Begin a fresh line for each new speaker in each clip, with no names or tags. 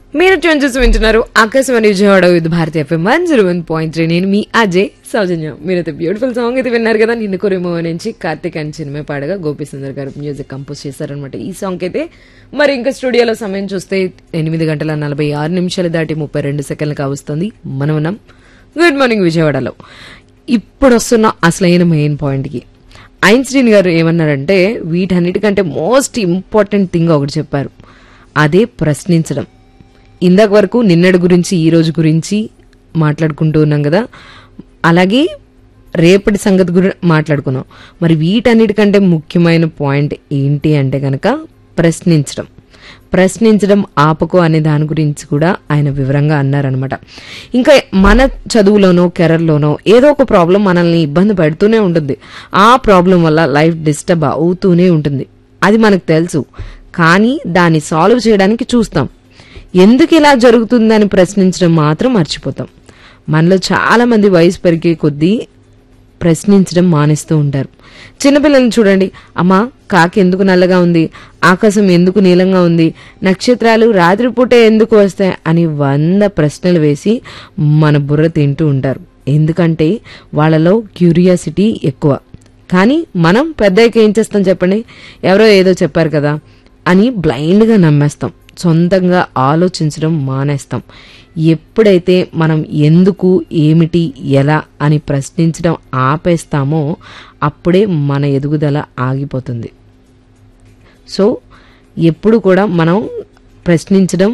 మీరు ట్యూన్ చేసి వింటున్నారు Akashvani Vijayawada Vividh Bharati FM one zero one point three నేను మీ అజయ్ సౌజన్య మీరైతే బ్యూటిఫుల్ సాంగ్ అయితే విన్నారు కదా నిన్ను కోరేమో నుంచి కార్తిక్ అండ్ చిన్మే పాడగా గోపి సుందర్ గారు మ్యూజిక్ కంపోజ్ చేశారనమాట ఈ సాంగ్ అయితే మరి ఇంకా స్టూడియోలో సమయం చూస్తే ఎనిమిది గంటల నలభై ఆరు నిమిషాలు దాటి ముప్పై రెండు సెకండ్లు కావస్తుంది మనం ఉన్నాం గుడ్ మార్నింగ్ విజయవాడలో ఇప్పుడు వస్తున్న అసలైన మెయిన్ పాయింట్కి ఐన్స్టీన్ గారు ఏమన్నారంటే వీటన్నిటికంటే మోస్ట్ ఇంపార్టెంట్ థింగ్ ఒకటి చెప్పారు అదే ప్రశ్నించడం ఇందాక వరకు నిన్నటి గురించి ఈ రోజు గురించి మాట్లాడుకుంటూ ఉన్నాం కదా అలాగే రేపటి సంగతి గురించి మాట్లాడుకున్నాం మరి వీటన్నిటికంటే ముఖ్యమైన పాయింట్ ఏంటి అంటే కనుక ప్రశ్నించడం ప్రశ్నించడం ఆపకు అనే దాని గురించి కూడా ఆయన వివరంగా అన్నారనమాట ఇంకా మన చదువులోనో కెరర్లోనో ఏదో ఒక ప్రాబ్లం మనల్ని ఇబ్బంది పెడుతూనే ఉంటుంది ఆ ప్రాబ్లం వల్ల లైఫ్ డిస్టర్బ్ అవుతూనే ఉంటుంది అది మనకు తెలుసు కానీ దాన్ని సాల్వ్ చేయడానికి చూస్తాం ఎందుకు ఇలా జరుగుతుందని ప్రశ్నించడం మాత్రం మర్చిపోతాం మనలో చాలా మంది వయసు పెరిగే కొద్దీ ప్రశ్నించడం మానేస్తూ ఉంటారు చిన్నపిల్లల్ని చూడండి అమ్మా కాకి ఎందుకు నల్లగా ఉంది ఆకాశం ఎందుకు నీలంగా ఉంది నక్షత్రాలు రాత్రిపూటే ఎందుకు వస్తాయి అని వంద ప్రశ్నలు వేసి మన బుర్ర తింటూ ఉంటారు ఎందుకంటే వాళ్ళలో క్యూరియాసిటీ ఎక్కువ కానీ మనం పెద్దయ్యకి ఏం చేస్తాం చెప్పండి ఎవరో ఏదో చెప్పారు కదా అని బ్లైండ్గా నమ్మేస్తాం సొంతంగా ఆలోచించడం మానేస్తాం ఎప్పుడైతే మనం ఎందుకు ఏమిటి ఎలా అని ప్రశ్నించడం ఆపేస్తామో అప్పుడే మన ఎదుగుదల ఆగిపోతుంది సో ఎప్పుడు కూడా మనం ప్రశ్నించడం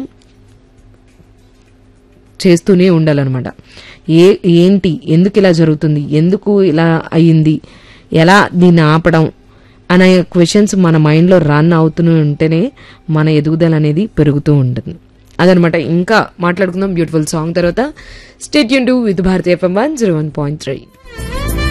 చేస్తూనే ఉండాలన్నమాట ఏ ఏంటి ఎందుకు ఇలా జరుగుతుంది ఎందుకు ఇలా అయ్యింది ఎలా దీన్ని ఆపడం అనే క్వశ్చన్స్ మన మైండ్లో రన్ అవుతూనే ఉంటేనే మన ఎదుగుదల అనేది పెరుగుతూ ఉంటుంది అదనమాట ఇంకా మాట్లాడుకుందాం బ్యూటిఫుల్ సాంగ్ తర్వాత స్టేట్ యూన్ to Vividh Bharati FM one zero one point three